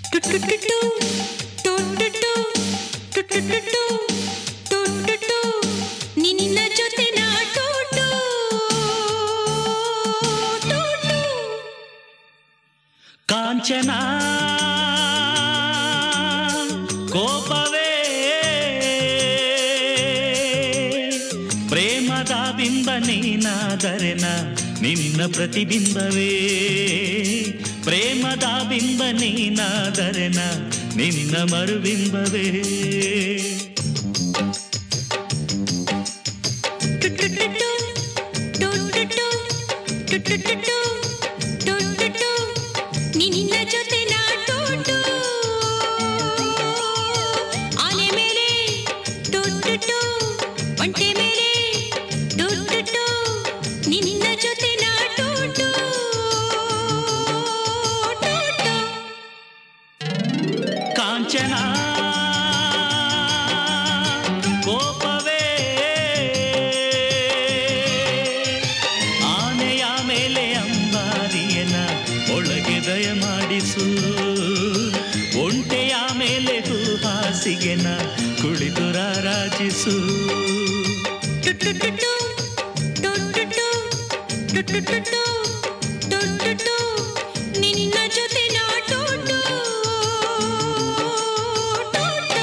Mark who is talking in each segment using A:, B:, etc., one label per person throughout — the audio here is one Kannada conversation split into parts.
A: ಟುಟುಟುಟು, ಟುಟುಟು, ಟುಟುಟುಟು, ಟುಟುಟು, ನಿನ್ನ ಜೊತೆ ನಾ ಟುಟು, ಟುಟು.
B: ಕಾಂಚನ ಕೋಪವೇ ಪ್ರೇಮದ ಬಿಂಬ ನೀನಾದರೆನ ನಿನ್ನ ಪ್ರತಿಬಿಂಬವೇ ಪ್ರೇಮದ ಬಿಂಬ ನೀನಾದರೆನ ನಿನ್ನ ಮರುಬಿಂಬವೇ
A: ಟುಟುಟುಟು, ಟುಟುಟು, ಟುಟುಟುಟು, ಟುಟುಟು, ನಿನ್ನ ಜೊತೆ ನಾ ಟುಟು. ಆನೆ ಮೇಲೆ ಟುಟುಟು, ಒಂಟೆ ಮೇಲೆ ಟುಟುಟು, ನಿನ್ನ ಜೊತೆ ನಾ ಟುಟು. ಟುಟು.
B: ಕಾಂಚನ ಕೋಪವೇ ಆನೆಯ ಮೇಲೆ ಅಂಬಾರಿಯನ ಒಳಗೆ ದಯ ಮಾಡಿಸು ಒಂಟೆಯ ಮೇಲೆ ಹಾಸಿಗೆನ ಕುಳಿತು ರಾರಾಜಿಸು
A: ಟುಟುಟುಟು, ಟುಟುಟು, ಟುಟುಟುಟು, ಟುಟುಟು, ನಿನ್ನ ಜೊತೆ ನಾ ಟುಟು. ಟುಟು.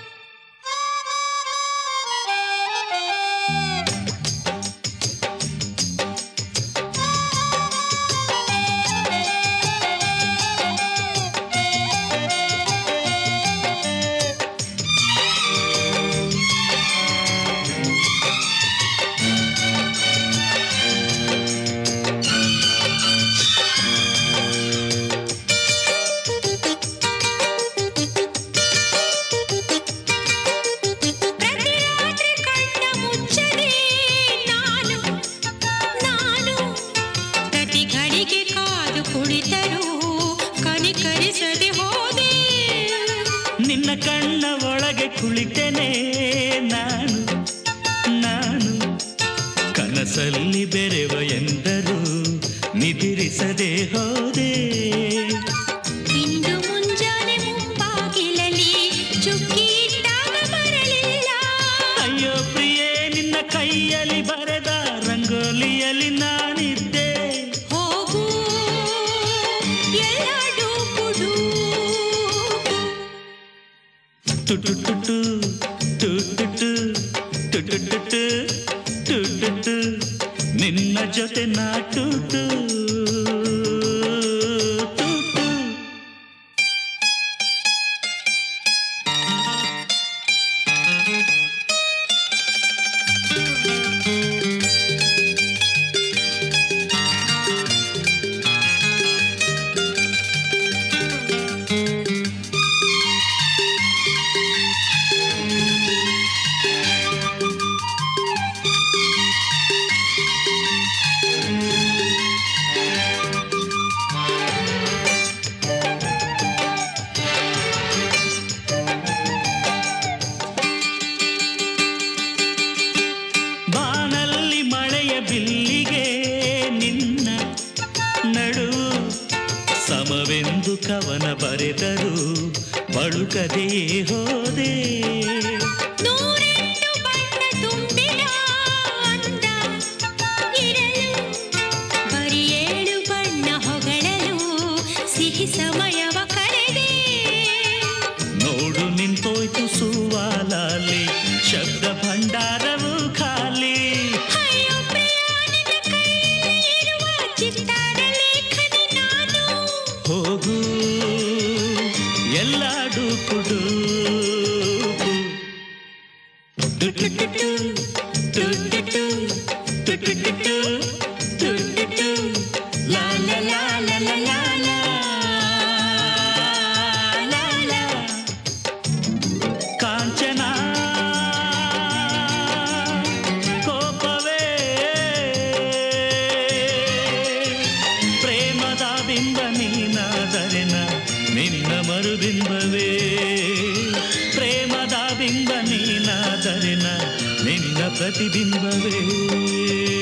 A: ಪ್ರತಿ ರಾತ್ರಿ ಕಣ್ಣ ಮುಚ್ಚದೆ ನಾನು ನಾನು ಪ್ರತಿ ಘಳಿಗೆ ಕಾದು ಕುಳಿತರೂ ಕನಿಕರಿಸದೆ ಹೋದೆ
B: ನಿನ್ನ ಕಣ್ಣ ಒಳಗೆ ಕುಳಿತೆನೆ ನಾನು ನಾನು ಕನಸಲ್ಲಿ ಬೆರೆವ ಎಂದರು ನಿದಿರಿಸದೆ ಹೋದೆ
A: ಇಂದು ಮುಂಜಾನೆ ಮುಂಬಾಗಿಲಲ್ಲಿ ಚುಕ್ಕಿ ಇಟ್ಟಾಗ ಬರಲಿಲ್ಲ
B: ಅಯ್ಯೋ ಪ್ರಿಯೇ ನಿನ್ನ ಕೈಯಲ್ಲಿ ಬರೆದ ರಂಗೋಲಿಯಲ್ಲಿ ನಾನಿದ್ದೆ
A: ಹೋಗು ಎಲ್ಲ ಡೂಪುಡು
B: ಟುಟುಟುಟು ಟುಟುಟು ಟುಟುಟುಟು ಟುಟುಟು ನಿನ್ನ ಜೊತೆ ನಾ ಟುಟು ಟುಟು ಬಾನಲ್ಲಿ ಮಳೆಯ ಬಿಲ್ಲಿಗೆ ನಿನ್ನ ನಡುವು ಸಮವೆಂದು ಕವನ ಬರೆದರು ಬಳುಕದೆಯೇ ಹೋದೆ
A: ನೂರೆಂಟು ಬಣ್ಣ ತುಂಬಿದ ಅಂದ ಇರಲು ಬರೀ ಏಳು ಬಣ್ಣ ಹೊಗಳಲು ಸಿಹಿ ಸಮಯವ ಕಳೆದೆ
B: ನೋಡು ನಿಂತೋಯ್ತು ಸುವಾಲಲ್ಲಿ ಶಬ್ದ ಭಂಡಾರವು ಖಾಲಿ
A: ಅಯ್ಯೋ ಪ್ರಿಯ ನಿನ್ನ ಕೈಯಲ್ಲಿ ಇರುವ ಚಿತ್ತಾರ ಲೇಖನಿ ನಾನು
B: ಹೋಗು ಎಲ್ಲ ಡೂಪುಡು ಟುಟುಟುಟು ಟುಟುಟು ಟುಟುಟುಟು ಟುಟುಟು ಲಾ ಲಾ ಲಾ ಲಾ ಲಾ ಲಾ ಲಾ ಲಾ ಲಾ ಕಾಂಚನ ಕೋಪವೇ ಪ್ರೇಮದ ಬಿಂಬ ನೀನಾದರೆನ ನಿನ್ನ ಮರುಬಿಂಬವೇ ಪ್ರೇಮದ ಬಿಂಬ ನೀನಾದರೆನ ನಿನ್ನ ಪ್ರತಿಬಿಂಬವೇ